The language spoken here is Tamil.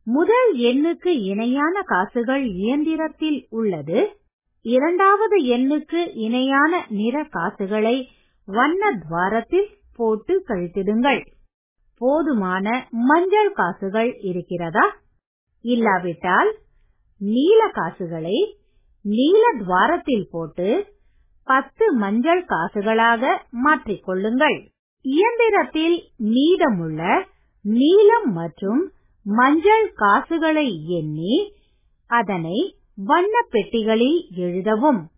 முதல் எண்ணுக்கு இணையான காசுகள் இயந்திரத்தில் உள்ளது இரண்டாவது எண்ணுக்கு இணையான நிற காசுகளை வண்ண துவாரத்தில் போட்டு கழித்திடுங்கள் போதுமான மஞ்சள் காசுகள் இருக்கிறதா இல்லாவிட்டால் நீல காசுகளை நீல துவாரத்தில் போட்டு பத்து மஞ்சள் காசுகளாக மாற்றிக்கொள்ளுங்கள் இயந்திரத்தில் மீதமுள்ள நீலம் மற்றும் மஞ்சள் காசுகளை எண்ணி அதனை வண்ண பெட்டிகளில் எழுதவும்